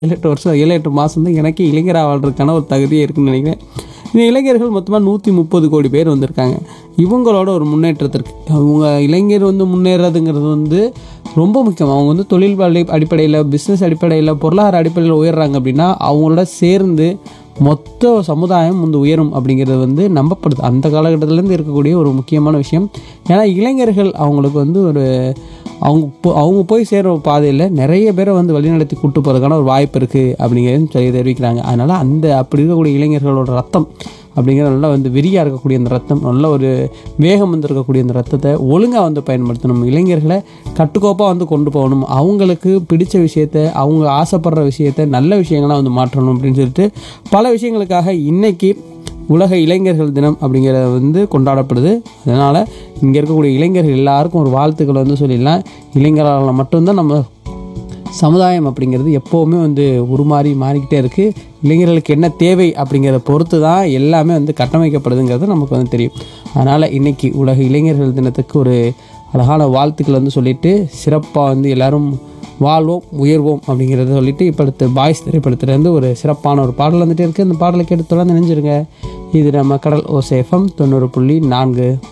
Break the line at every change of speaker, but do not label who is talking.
ஏழு எட்டு வருஷம் ஏழு எட்டு மாதம் தான் எனக்கு இளைஞராக வாழ்றதுக்கான ஒரு தகுதியே இருக்குன்னு நினைக்கிறேன் இந்த இளைஞர்கள் மொத்தமாக நூற்றி முப்பது கோடி பேர் வந்திருக்காங்க இவங்களோட ஒரு முன்னேற்றத்திற்கு அவங்க இளைஞர் வந்து முன்னேறதுங்கிறது வந்து ரொம்ப முக்கியம் அவங்க வந்து தொழில் வழி அடிப்படையில் பிஸ்னஸ் அடிப்படையில் பொருளாதார அடிப்படையில் உயர்றாங்க அப்படின்னா அவங்களோட சேர்ந்து மொத்த சமுதாயம் வந்து உயரும் அப்படிங்கிறது வந்து நம்பப்படுது அந்த காலகட்டத்திலேருந்து இருக்கக்கூடிய ஒரு முக்கியமான விஷயம் ஏன்னா இளைஞர்கள் அவங்களுக்கு வந்து ஒரு அவங்க போ- அவங்க போய் சேர்ற பாதையில் நிறைய பேரை வந்து வழிநடத்தி கூட்டு போகிறதுக்கான ஒரு வாய்ப்பு இருக்குது அப்படிங்கிறது சொல்லி தெரிவிக்கிறாங்க அதனால் அந்த அப்படி இருக்கக்கூடிய இளைஞர்களோட ரத்தம் அப்படிங்கிறது நல்லா வந்து வெறியாக இருக்கக்கூடிய அந்த ரத்தம் நல்ல ஒரு வேகம் வந்து இருக்கக்கூடிய அந்த ரத்தத்தை ஒழுங்காக வந்து பயன்படுத்தணும் இளைஞர்களை கட்டுக்கோப்பாக வந்து கொண்டு போகணும் அவங்களுக்கு பிடிச்ச விஷயத்த அவங்க ஆசைப்படுற விஷயத்த நல்ல விஷயங்களாக வந்து மாற்றணும் அப்படின்னு சொல்லிட்டு பல விஷயங்களுக்காக இன்னைக்கு உலக இளைஞர்கள் தினம் அப்படிங்கிறது வந்து கொண்டாடப்படுது அதனால் இங்கே இருக்கக்கூடிய இளைஞர்கள் எல்லாருக்கும் ஒரு வாழ்த்துக்களை வந்து சொல்லிடலாம் இளைஞர்களால் மட்டும்தான் நம்ம சமுதாயம் அப்படிங்கிறது எப்போவுமே வந்து உருமாறி மாறிக்கிட்டே இருக்குது இளைஞர்களுக்கு என்ன தேவை அப்படிங்கிறத பொறுத்து தான் எல்லாமே வந்து கட்டமைக்கப்படுதுங்கிறது நமக்கு வந்து தெரியும் அதனால் இன்றைக்கி உலக இளைஞர்கள் தினத்துக்கு ஒரு அழகான வாழ்த்துக்கள் வந்து சொல்லிட்டு சிறப்பாக வந்து எல்லாரும் வாழ்வோம் உயர்வோம் அப்படிங்கிறத சொல்லிட்டு இப்போ அடுத்து பாய்ஸ் திரைப்படத்துலேருந்து ஒரு சிறப்பான ஒரு பாடல் வந்துட்டு இருக்குது அந்த பாடலை கேட்டு தொடர்ந்து நினைஞ்சிருங்க இது நம்ம கடல் ஓசேஃபம் தொண்ணூறு புள்ளி நான்கு